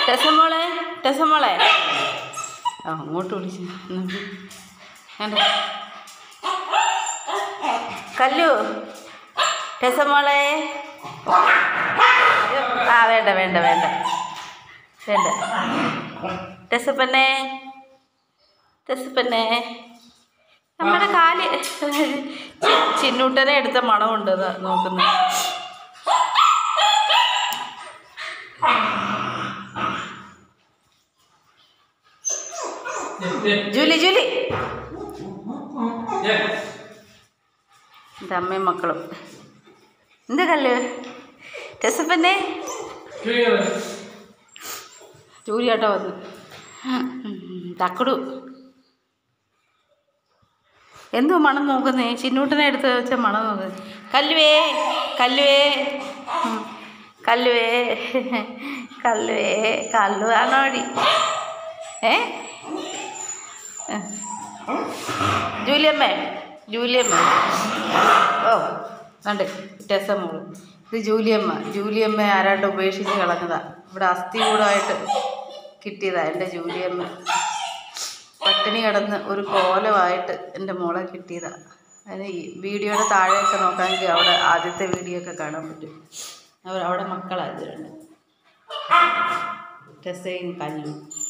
ടെസമോളെ ടെസമോളെ ആ അങ്ങോട്ട് വിളിച്ചു നോക്ക്. കണ്ടോ? കല്ലു ടെസമോളെ ആ വേണ്ട വേണ്ട വേണ്ട വേണ്ട ടെസപ്പന്നെ ടെസപ്പന്നെ നമ്മുടെ കാല് ചി- ചിന്നൂട്ടനെ എടുത്ത മണമുണ്ട് ഇതാ നോക്കുന്നു ജൂലി ജൂലി ഇത് അമ്മയും മക്കളും എന്ത് കല്ല് ടെസപ്പന്നെ ജൂലിയാട്ടോ വന്നു തക്കടു എന്തോ മണം നോക്കുന്നേ ചിന്നൂട്ടനെ എടുത്ത് വെച്ച മണം നോക്ക് കല്ലുവേ കല്ലുവേ ഉം. കല്ലുവേ കല്ലുവേ കല്ലു ആണോടി ഏ ജൂലിയമ്മേ ജൂലിയമ്മ ഓ കണ്ട് ടെസ മോള് ഇത് ജൂലിയമ്മ ജൂലിയമ്മ ആരാണ്ട് ഉപേക്ഷിച്ച് കളഞ്ഞതാ ഇവിടെ അസ്ഥി കൂടമായിട്ട് കിട്ടിയതാ എൻ്റെ ജൂലിയമ്മ പട്ടിണി കിടന്ന് ഒരു കോലമായിട്ട് എൻ്റെ മോളെ കിട്ടിയതാ അതിന് ഈ വീഡിയോയുടെ താഴെയൊക്കെ നോക്കാമെങ്കിൽ അവിടെ ആദ്യത്തെ വീഡിയോ ഒക്കെ കാണാൻ പറ്റും അവർ അവിടെ മക്കളായിരുന്നു ടെസയും കല്ലും